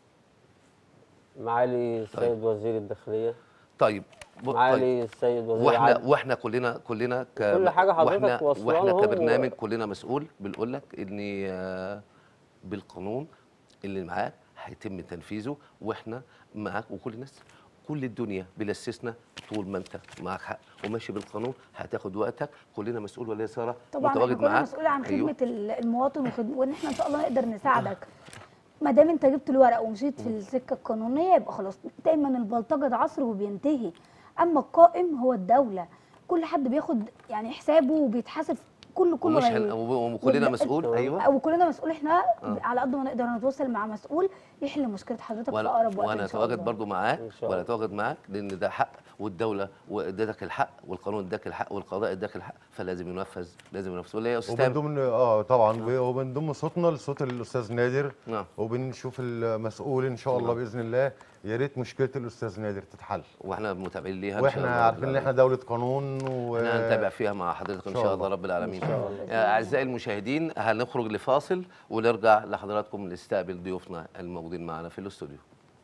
معالي السيد وزير الداخليه طيب ب- طيب. معالي السيد وزير واحنا العدل واحنا كلنا كلنا ك كل حاجة حضرتك واحنا واصلة واحنا لهم و- كبرنامج كلنا مسؤول بنقول لك ان آه، بالقانون اللي معاك هيتم تنفيذه واحنا معاك وكل الناس كل الدنيا بلا استثناء طول ما انت معاك حق وماشي بالقانون هتاخد وقتك كلنا مسؤول ولا يا ساره طبعا احنا متواجد كلنا معاك مسؤول عن أيوه. خدمه ال- المواطن وخد... وان احنا ان شاء الله نقدر نساعدك ما دام انت جبت الورق ومشيت في السكه القانونيه يبقى خلاص دايما البلطجه ده عصر وبينتهي اما القائم هو الدوله كل حد بياخد يعني حسابه وبيتحاسب كله كله ومش هي- هن... وكلنا والد- مسؤول ايوه وكلنا مسؤول احنا آه. على قد ما نقدر نتواصل مع مسؤول يحل مشكله حضرتك في وانا اقرب وقت وانا ان شاء اتواجد الله برضو معاك إن شاء وانا الله. اتواجد معاك لان ده حق والدوله وادتك الحق والقانون اداك الحق والقضاء اداك الحق فلازم ينفذ لازم ينفذ ولا إيه يا استاذ ومن تامر؟ ضمن اه طبعا ومن ضمن صوتنا لصوت الاستاذ نادر نعم وبنشوف المسؤول ان شاء الله نعم. باذن الله يا ريت مشكله الاستاذ نادر تتحل واحنا متابعين ليها إن شاء واحنا الله رب عارفين ان احنا العالمين. دوله قانون و احنا هنتابع فيها مع حضرتك ان إن شاء شاء الله الله. رب العالمين إن شاء الله. آه، اعزائي المشاهدين هنخرج لفاصل ونرجع لحضراتكم نستقبل ضيوفنا الموجودين معنا في الاستوديو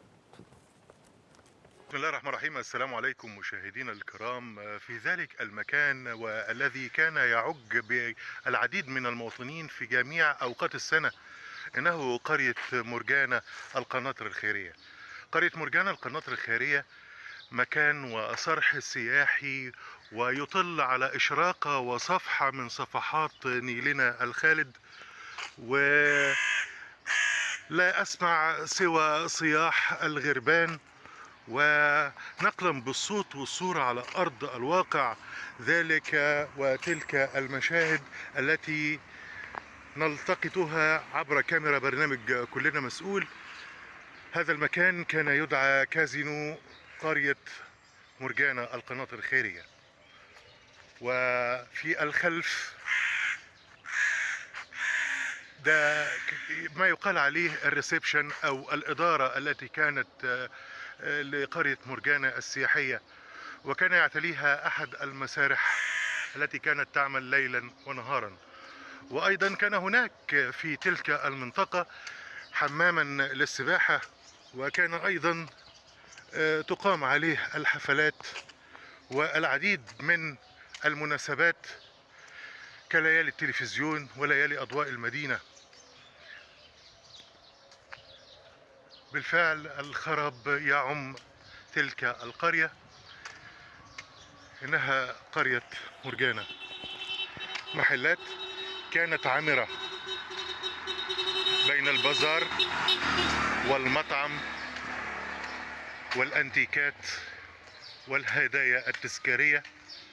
بسم الله الرحمن الرحيم السلام عليكم مشاهدينا الكرام في ذلك المكان والذي كان يعج بالعديد من المواطنين في جميع أوقات السنة إنه قرية مرجانة القناطر الخيرية قرية مرجانة القناطر الخيرية مكان وصرح سياحي ويطل على إشراقة وصفحة من صفحات نيلنا الخالد ولا أسمع سوى صياح الغربان ونقلا بالصوت والصورة على أرض الواقع ذلك وتلك المشاهد التي نلتقطها عبر كاميرا برنامج كلنا مسؤول هذا المكان كان يدعى كازينو قرية مرجانة القناطر الخيرية وفي الخلف ده ك- ما يقال عليه الريسبشن او الاداره التي كانت آه، آه، لقريه مرجانه السياحيه وكان يعتليها احد المسارح التي كانت تعمل ليلا ونهارا وايضا كان هناك في تلك المنطقه حماما للسباحه وكان ايضا آه، تقام عليه الحفلات والعديد من المناسبات كليالي التلفزيون وليالي اضواء المدينه بالفعل الخراب يعم تلك القريه انها قريه مرجانه محلات كانت عامره بين البازار والمطعم والانتيكات والهدايا التذكاريه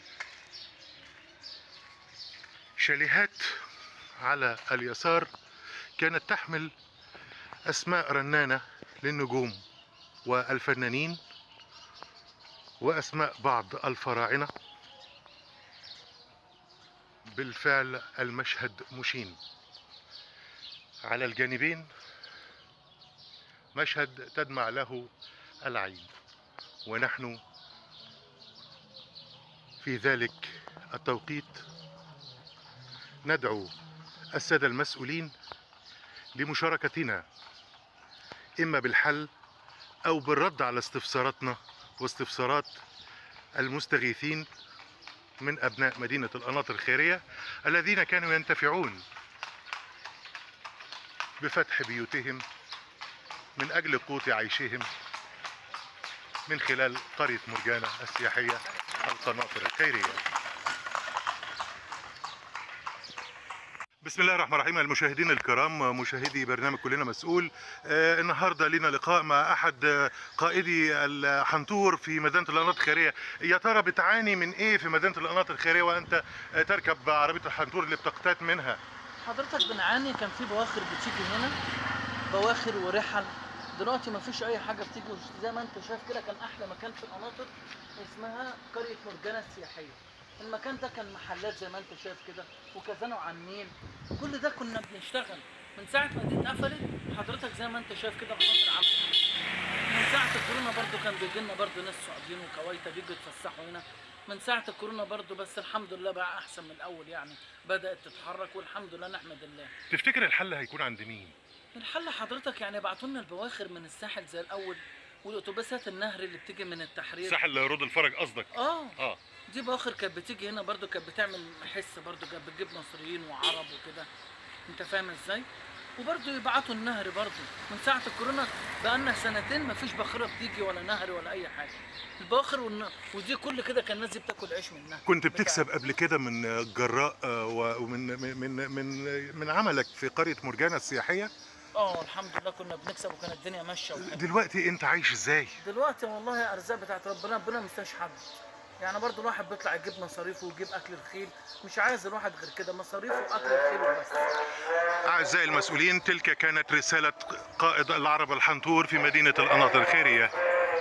شاليهات على اليسار كانت تحمل اسماء رنانه للنجوم والفنانين وأسماء بعض الفراعنة بالفعل المشهد مشين على الجانبين مشهد تدمع له العين ونحن في ذلك التوقيت ندعو السادة المسؤولين لمشاركتنا إما بالحل أو بالرد على استفساراتنا واستفسارات المستغيثين من أبناء مدينة القناطر الخيرية الذين كانوا ينتفعون بفتح بيوتهم من أجل قوت عيشهم من خلال قرية مرجانة السياحية القناطر الخيرية بسم الله الرحمن الرحيم المشاهدين الكرام مشاهدي برنامج كلنا مسؤول آه النهارده لنا لقاء مع احد آه، قائدي الحنطور في مدينه القناطر الخيريه يا ترى بتعاني من ايه في مدينه القناطر الخيريه وانت آه، تركب عربيه الحنطور اللي بتقتات منها حضرتك بنعاني كان في بواخر بتيجي هنا بواخر ورحل دلوقتي ما فيش اي حاجه بتيجي زي ما انت شايف كده كان احلى مكان في القناطر اسمها قريه مرجانه السياحيه المكان ده كان محلات زي ما انت شايف كده وكازانو على النيل كل ده كنا بنشتغل من ساعه ما دي اتقفلت حضرتك زي ما انت شايف كده القناطر عملت من ساعه الكورونا برضو كان بيجي لنا برضو ناس سعوديين وكويتا بيجوا يتفسحوا هنا من ساعه الكورونا برضو بس الحمد لله بقى احسن من الاول يعني بدات تتحرك والحمد لله نحمد الله تفتكر الحل هيكون عند مين الحل حضرتك يعني بعتوا لنا البواخر من الساحل زي الاول والاتوبيسات النهر اللي بتيجي من التحرير ساحل رود الفرج قصدك اه اه دي بواخر كانت بتيجي هنا برضو كانت بتعمل حس برضو كانت بتجيب مصريين وعرب وكده انت فاهم ازاي وبرضو يبعتوا النهر برضو من ساعة الكورونا بقالنا سنتين مفيش باخرة بتيجي ولا نهر ولا أي حاجة البواخر والن... ودي كل كده كان الناس دي بتاكل عيش منها كنت بتكسب قبل كده من جراء آه، ومن من من من من عملك في قريه مرجانه السياحيه اه الحمد لله كنا بنكسب وكانت الدنيا ماشية وحلوة دلوقتي انت عايش ازاي دلوقتي والله ارزاق بتاعت ربنا ربنا ما يستاهلش حد يعني برضو الواحد بيطلع يجيب مصاريفه ويجيب اكل الخيل مش عايز الواحد غير كده مصاريفه واكل الخيل وبس أعزائي المسؤولين تلك كانت رسالة قائد العرب الحنطور في مدينة القناطر الخيرية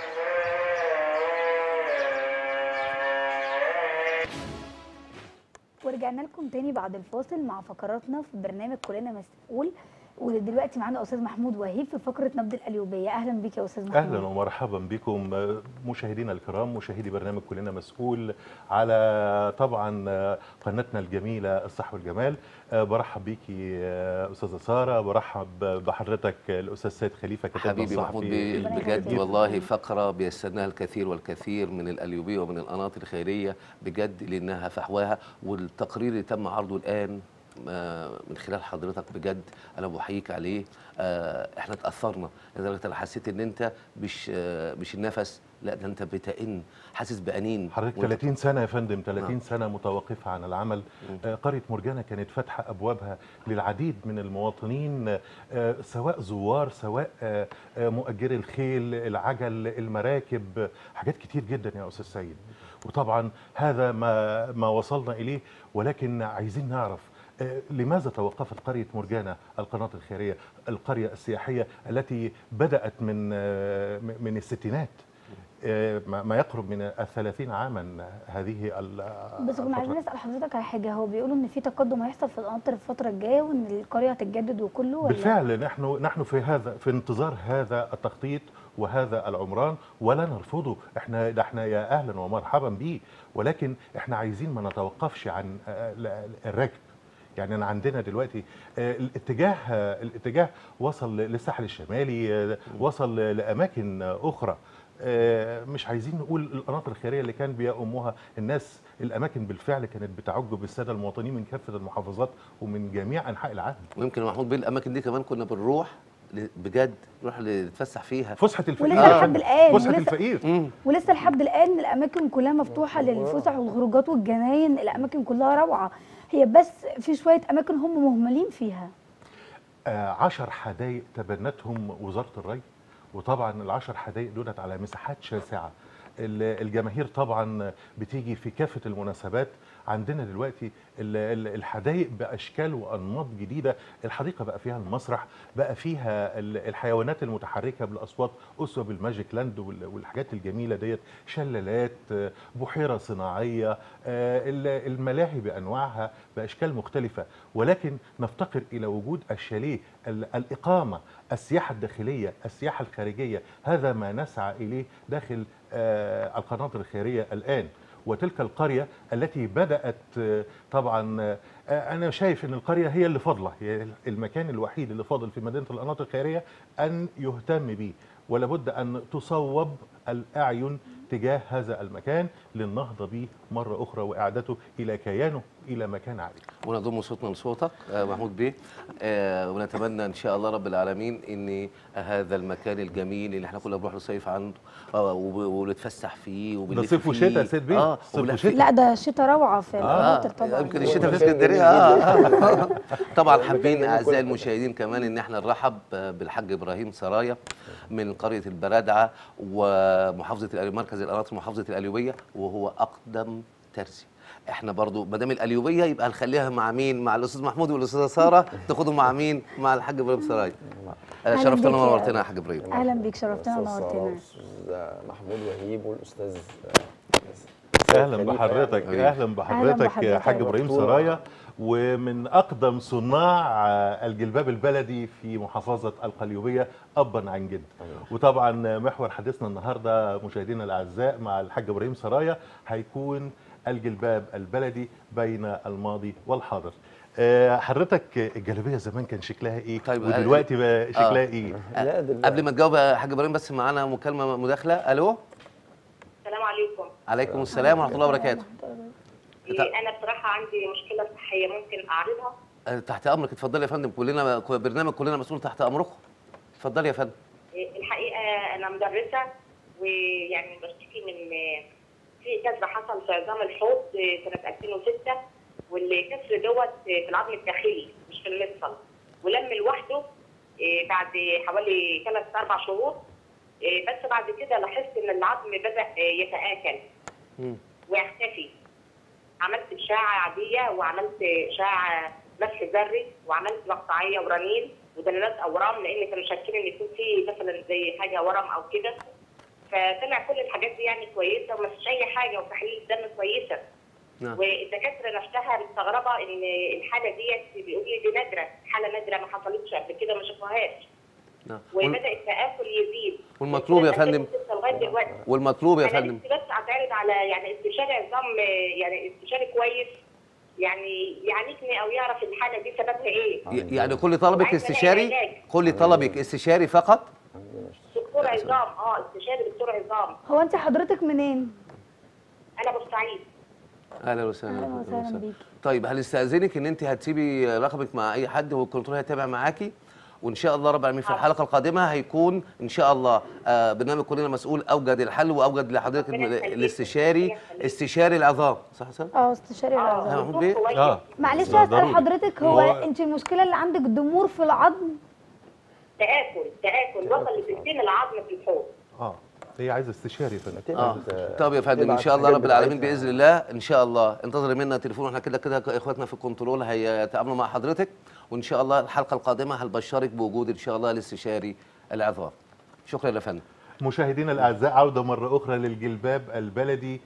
ورجعنا لكم تاني بعد الفاصل مع فقراتنا في برنامج كلنا مسؤول ودلوقتي معانا استاذ محمود وهيب في فقره نبض القليوبيه اهلا بيك يا استاذ محمود اهلا ومرحبا بكم مشاهدينا الكرام مشاهدي برنامج كلنا مسؤول على طبعا قناتنا الجميله الصح والجمال برحب بيكي استاذه ساره برحب بحضرتك الاستاذ سيد خليفه كتابنا حبيبي محمود الصحفي بي- بجد والله فقرة بيستناها الكثير والكثير من القليوبية ومن القناطر الخيرية بجد لأنها فحواها والتقرير اللي تم عرضه الآن آه، من خلال حضرتك بجد أنا بحييك عليه آه، احنا اتأثرنا لدرجة أنا حسيت إن أنت مش آه، مش النفس لا ده أنت بتئن حاسس بأنين حضرتك وأنت- 30 سنه يا فندم 30 نعم. سنه متوقفه عن العمل آه، قريه مرجانه كانت فاتحه ابوابها للعديد من المواطنين آه، سواء زوار سواء آه، آه، مؤجري الخيل العجل المراكب حاجات كتير جدا يا استاذ سيد وطبعا هذا ما ما وصلنا اليه ولكن عايزين نعرف آه، لماذا توقفت قرية مرجانة القناطر الخيرية القرية السياحية التي بدأت من آه، من الستينات آه، ما ما يقرب من الثلاثين عاما هذه ال- بس كنا عايزين الفترة. نسال حضرتك على حاجه هو بيقولوا ان في تقدم هيحصل في القناطر الفتره الجايه وان القريه هتتجدد وكله ولا بالفعل نحن نحن في هذا في انتظار هذا التخطيط وهذا العمران ولا نرفضه احنا ده احنا يا اهلا ومرحبا به ولكن احنا عايزين ما نتوقفش عن آه، ال- الركب يعني أنا عندنا دلوقتي آه، الاتجاه آه، الاتجاه وصل للساحل الشمالي آه، وصل لاماكن آه، اخرى آه، مش عايزين نقول القناطر الخيريه اللي كان بيقوموها الناس الاماكن بالفعل كانت بتعج بالساده المواطنين من كافه المحافظات ومن جميع انحاء العالم ويمكن يا محمود بين الأماكن دي كمان كنا بنروح ل- بجد نروح نتفسح فيها فسحه الفقير ولسه لحد الان فسحه ولسه, الفقير ولسه لحد الان الاماكن كلها مفتوحه للفسح والخروجات والجناين الاماكن كلها روعه هي بس في شويه اماكن هم مهملين فيها آه، عشر حدائق تبنتهم وزارة الري وطبعا العشر حدائق دولت على مساحات شاسعة ال- الجماهير طبعا بتيجي في كافة المناسبات عندنا دلوقتي ال- ال- الحدائق باشكال وانماط جديده الحديقه بقى فيها المسرح بقى فيها ال- الحيوانات المتحركه بالاصوات اسوه بالماجيك لاند وال- والحاجات الجميله ديت شلالات آه، بحيره صناعيه آه، ال- الملاهي بانواعها باشكال مختلفه ولكن نفتقر الى وجود الشاليه ال- الاقامه السياحه الداخليه السياحه الخارجيه هذا ما نسعى اليه داخل آه، القناطر الخيريه الان وتلك القريه التي بدات آه، طبعا آه، انا شايف ان القريه هي اللي فاضله هي المكان الوحيد اللي فاضل في مدينه القناطر الخيريه ان يهتم به ولابد ان تصوب الاعين تجاه هذا المكان للنهضه به مره اخرى واعادته الى كيانه الى مكان عالي ونضم صوتنا لصوتك آه، محمود بيه آه، ونتمنى ان شاء الله رب العالمين ان هذا المكان الجميل اللي احنا كنا بنروح نصيف عنده آه، وب- ونتفسح فيه وبنلف ده صيف فيه. وشتاء يا سيد بيه؟ اه صيف وبنلف وشتاء. فيه. لا ده شتاء روعه في آه القناطر طبعا يمكن الشتاء في مكان اسكندريه جميل آه. آه. طبعا مكان حابين جميل اعزائي كل حاجة. المشاهدين كمان ان احنا نرحب بالحاج ابراهيم سرايا من قريه البرادعه ومحافظه الأليو- مركز القناطر محافظه القليوبيه وهو اقدم ترسي احنا برضو ما دام القليوبيه يبقى نخليها مع مين مع الاستاذ محمود والاستاذه ساره تاخدوا مع مين مع الحاج ابراهيم سرايا آه، أهلاً شرفتنا بيك يا- ونورتنا يا حاج ابراهيم اهلا بيك شرفتنا الأستاذ سارة ونورتنا والأستاذ محمود وهيب والاستاذ اهلا خليفة بحضرتك يعني. اهلا بحضرتك يا بحضرتك. حاج ابراهيم دكتور. سرايا ومن اقدم صناع آه، الجلباب البلدي في محافظه القليوبيه ابا عن جد وطبعا محور حديثنا النهارده مشاهدينا الاعزاء مع الحاج ابراهيم سرايا هيكون الجلباب البلدي بين الماضي والحاضر آه، حضرتك الجلابيه زمان كان شكلها ايه طيب، ودلوقتي بقى شكلها آه. ايه لا دلوقتي. قبل ما تجاوب يا حاج ابراهيم بس معانا مكالمه مداخله الو السلام عليكم عليكم السلام ورحمه الله وبركاته إيه، انا بصراحه عندي مشكله صحيه ممكن اعرضها آه، تحت امرك اتفضلي يا فندم كلنا برنامج كلنا مسؤول تحت امركم اتفضلي يا فندم إيه، الحقيقه انا مدرسه ويعني بشتكي من في كسر حصل في عظام الحوض سنه 2006 والكسر دوت في العظم الداخلي مش في المفصل ولم لوحده إيه، بعد حوالي ثلاث اربع شهور إيه، بس بعد كده لاحظت ان العظم بدا إيه، يتاكل ويختفي عملت اشاعه عاديه وعملت اشاعه مسح ذري وعملت مقطعيه ورنين ودلالات اورام لان كانوا شاكين ان يكون في مثلا زي حاجه ورم او كده فطلع كل الحاجات دي يعني كويسه وما فيش اي حاجه وتحليل الدم كويسه نعم. والدكاتره نفسها مستغربه ان الحاله ديت بيقول لي دي نادره حاله نادره ما حصلتش قبل كده ما شافوهاش نعم. وال- وبدا التاكل يزيد والمطلوب يا فندم 2006 لغايه دلوقتي والمطلوب يا انا فندم نفسي بس اتعرض على يعني استشاري عظام يعني استشاري كويس يعني يعالجني او يعرف الحاله دي سببها ايه ي- يعني كل طلبك وعايزة ألاقي استشاري علاج. كل طلبك استشاري فقط دكتور عظام اه استشاري دكتور عظام هو انت حضرتك منين؟ انا بورسعيد اهلا وسهلا اهلا وسهلا بيكي طيب هل استاذنك ان انت هتسيبي رقمك مع اي حد والكنترول هيتابع معاكي وان شاء الله رب العالمين في الحلقه القادمه هيكون ان شاء الله آه برنامج كلنا مسؤول اوجد الحل واوجد لحضرتك ربنا يخليك. الاستشاري ربنا يخليك. استشاري العظام صح صح؟ اه استشاري يا العظام محمود بيه اه معلش ده اسال ضروري. حضرتك هو هو- انت المشكله اللي عندك ضمور في العظم تاكل تاكل وصل لستين العظم في الحوض اه هي عايزه استشاري يا فندم اه طب يا فندم ان شاء الله رب العالمين باذن الله ان شاء الله انتظري منا تليفون واحنا كده كده اخواتنا في الكنترول هيتعاملوا مع حضرتك وان شاء الله الحلقه القادمه هنبشرك بوجود ان شاء الله الاستشاري العظام شكرا يا فندم مشاهدينا الاعزاء عوده مره اخرى للجلباب البلدي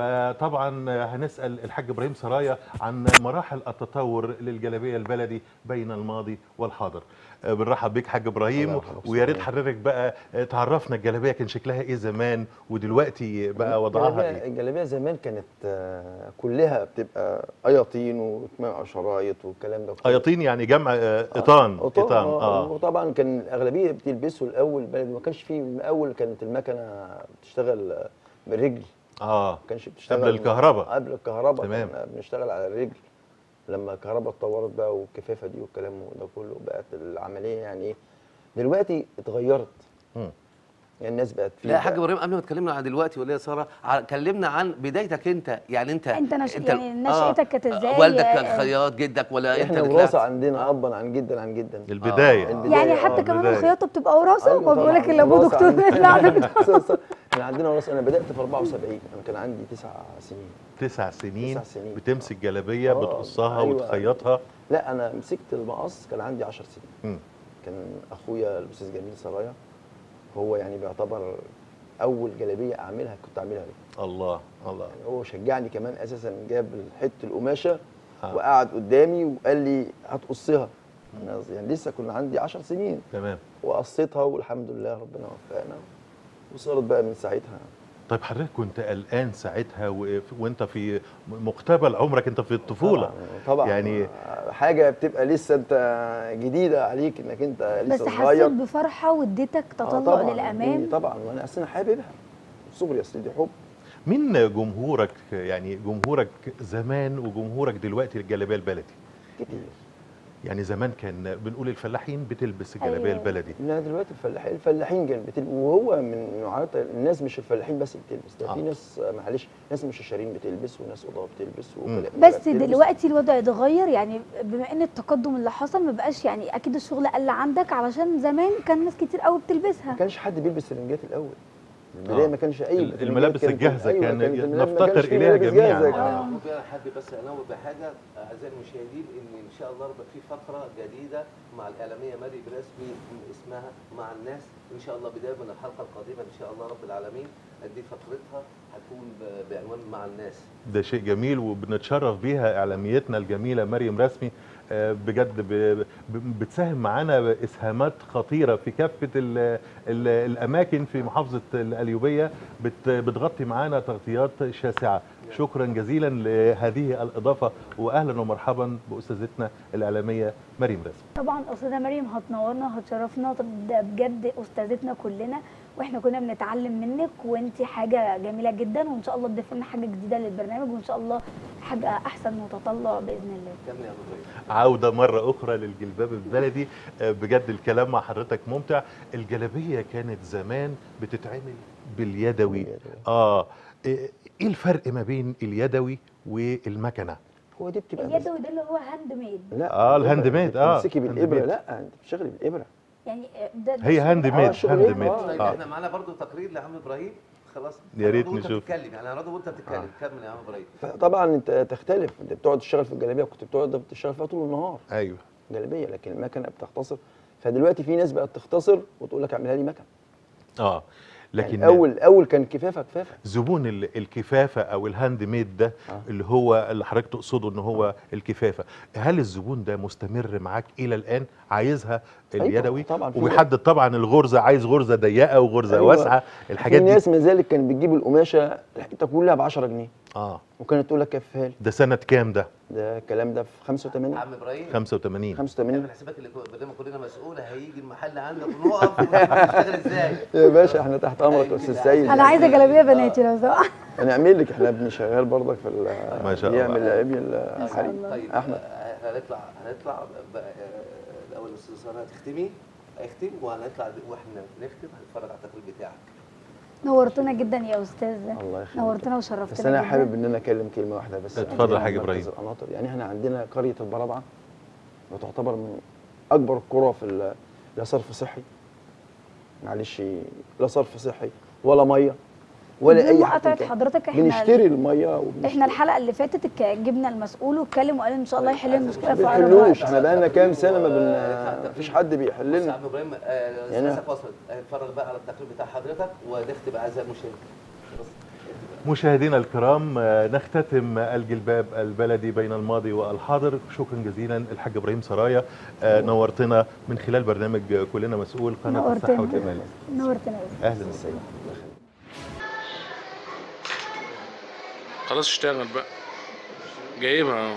وطبعا هنسال الحاج ابراهيم سرايا عن مراحل التطور للجلابيه البلدي بين الماضي والحاضر آه، بنرحب بيك حاج ابراهيم الله يرحمك. ويا ريت حضرتك بقى آه، تعرفنا الجلابيه كان شكلها ايه زمان ودلوقتي بقى وضعها الجلابية- ايه الجلابيه زمان كانت آه، كلها بتبقى اياطين وتمام شرايط والكلام ده كله. اياطين يعني جمع آه، ايطان قطان ايطان اه اه وطبعا كان الاغلبيه بتلبسوا الاول بلدي ما كانش فيه من الاول كانت المكنه بتشتغل آه، بالرجل اه ما كانش بتشتغل قبل الكهرباء. قبل الكهرباء تمام. كنا بنشتغل على الرجل لما الكهرباء اتطورت بقى والكثافه دي والكلام ده كله بقت العمليه يعني ايه دلوقتي اتغيرت مم. يعني الناس بقت في لا يا حاج ابراهيم قبل ما تكلمنا عن دلوقتي ولا يا ساره ع- كلمنا عن بدايتك انت يعني انت انت نش... يعني نشأتك كانت ازاي والدك آه، كان خياط جدك ولا انت احنا اللي وراثه طلعت؟ عندنا ابا عن جدا عن جدا البدايه البداية، يعني آه، حتى كمان البداية. الخياطه بتبقى وراثه أيوة هو بيقول طبعاً، لك اللي ابوه وراثة دكتور عندنا. بيطلع دكتور احنا عندنا وراثه انا بدات في 74 انا كان عندي تسع سنين تسع سنين, تسع سنين. بتمسك جلابيه آه، بتقصها أيوة. وتخيطها لا انا مسكت المقص كان عندي 10 سنين مم. كان اخويا الاستاذ جميل سرايا هو يعني بيعتبر اول جلابيه اعملها كنت اعملها له الله الله يعني هو شجعني كمان اساسا جاب حته القماشه آه. وقعد قدامي وقال لي هتقصها أنا يعني لسه كنا عندي 10 سنين تمام وقصيتها والحمد لله ربنا وفقنا وصارت بقى من ساعتها طيب حضرتك كنت قلقان ساعتها و... وانت في مقتبل عمرك انت في الطفوله طبعا طبعا يعني حاجه بتبقى لسه انت جديده عليك انك انت بس لسه حسيت صغير بفرحه واديتك آه تطلع طبعا للامام إيه طبعا وانا اصلا حاببها صغري اصل دي حب مين جمهورك يعني جمهورك زمان وجمهورك دلوقتي للجلابيه البلدي كتير يعني زمان كان بنقول الفلاحين بتلبس الجلابيه أيوة. البلدي لا دلوقتي الفلاحين الفلاحين كانت بتلبس وهو من نوعات الناس مش الفلاحين بس بتلبس ده آه. في ناس آه، معلش ناس مش الشارين بتلبس وناس قضاه بتلبس وفلاحين بس بتلبس. دلوقتي الوضع اتغير يعني بما ان التقدم اللي حصل ما بقاش يعني اكيد الشغل قل عندك علشان زمان كان ناس كتير قوي بتلبسها ما كانش حد بيلبس سرنجات الاول البدايه آه. ما كانش اي ال- سرنجات الملابس كانت- الجاهزة أيوة كان كانت الملابس- ما نفتقر كانش في إليها ملابس جميعاً. جاهزة. آه. ممكن انا حابب بس انوه بحاجه اعزائي المشاهدين ان ان شاء الله رب في فقره جديده مع الاعلاميه ماري برسمي اسمها مع الناس ان شاء الله بدايه من الحلقه القادمه ان شاء الله رب العالمين دي فقرتها هتكون ب- بعنوان مع الناس ده شيء جميل وبنتشرف بيها اعلاميتنا الجميله مريم رسمي آه، بجد ب- ب- بتساهم معانا اسهامات خطيره في كافه ال ال الاماكن في محافظه القليوبيه بت- بتغطي معانا تغطيات شاسعه شكرا جزيلا لهذه الاضافه واهلا ومرحبا باستاذتنا الاعلاميه مريم رسمي طبعا استاذه مريم هتنورنا هتشرفنا طب ده بجد استاذتنا كلنا واحنا كنا بنتعلم منك وانت حاجه جميله جدا وان شاء الله تضيف لنا حاجه جديده للبرنامج وان شاء الله حاجه احسن وتطلع باذن الله كمل يا ابو إبراهيم. عودة مرة أخرى للجلباب البلدي آه، بجد الكلام مع حضرتك ممتع الجلابية كانت زمان بتتعمل باليدوي آه إيه إيه الفرق ما بين اليدوي والمكنة هو دي بتبقى اليدوي ده اللي هو هاند ميد لا آه، الهاند ميد، آه، تمسكي هاند بالابره ميد. لا انت بتشتغلي بالابره يعني ده, ده هي هاند ميد شغل هاند إيه؟ ميد طيب آه. احنا معانا برضو تقرير لعم ابراهيم خلاص يا ريت هنعرضه وأنت نشوف. بتتكلم يعني هنعرضه وانت بتتكلم كمل يا عم ابراهيم طبعا انت تختلف انت بتقعد تشتغل في الجلابيه كنت بتقعد تشتغل فيها طول النهار أيوه جلابيه لكن المكنه بتختصر فدلوقتي في ناس بقت تختصر وتقول لك اعملها لي مكنه آه لكن يعني اول اول كان كفافه كفافه زبون ال- الكفافة أو الهاند ميد ده آه. اللي هو اللي حضرتك تقصده إن هو الكفافة هل الزبون ده مستمر معاك إلى الآن عايزها أيوة، اليدوي طبعاً في وبيحدد طبعا الغرزة عايز غرزة ضيقة وغرزة أيوة. واسعة الحاجات في دي ناس ما زالت كانت بتجيب القماشه الحته كلها ب 10 جنيه اه وكانت تقول لك كفها لي ده سنة كام ده؟ ده الكلام ده في 85 عم ابراهيم 85 85 اعمل حسابك اللي برنامج كلنا مسؤول هيجي المحل عندك ونقف ونشتغل ازاي يا باشا احنا تحت امرك يا استاذ سيد انا عايزه جلابيه بناتي لو سمحت هنعمل لك احنا ابني شغال برضك في ال- ما شاء الله. بيعمل ابني الحريم طيب احمد آه، هنطلع هنطلع ب- آه، الاول الاستاذ ساره هتختمي هيختم وهنطلع واحنا نختم هنتفرج على التقرير بتاعك نورتنا جدا يا استاذ الله يخليك نورتنا وشرفتنا بس انا جداً. حابب ان انا اكلم كلمه واحده بس اتفضل يا عن حاج مركز إبراهيم. القناطر يعني احنا عندنا قريه البرابعه وتعتبر من اكبر القرى في ال- لا صرف صحي معلش لا صرف صحي ولا ميه ولا بدون اي مقاطعة حاجه حضرتك احنا بنشتري الميه وبنشتري احنا الحلقه اللي فاتت ك- جبنا المسؤول واتكلم وقال ان شاء الله يحل المشكله ما في اقرب بيحلوش وقت احنا بقالنا كام سنه ما آه، بن مفيش حد بيحل بص يا لنا عم ابراهيم آه، يعني- استاذك وصلت هنتفرج بقى على التقرير بتاع حضرتك ونختم اعزائي المشاهدين خلاص. مشاهدينا الكرام آه، نختتم الجلباب البلدي بين الماضي والحاضر شكرا جزيلا الحاج ابراهيم سرايا آه، نورتنا من خلال برنامج كلنا مسؤول قناه الصحه نورتنا. والجمال نورتنا يا أستاذ. اهلا وسهلا خلاص اشتغل بقى جايبها اهو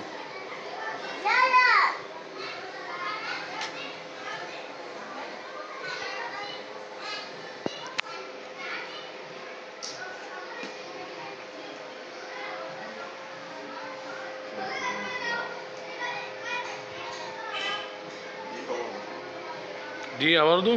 دقيقة برضو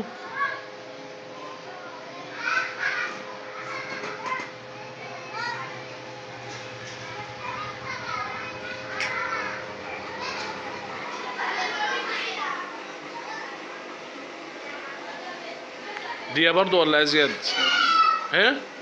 دقيقة برضو ولا أزيد؟ ايه؟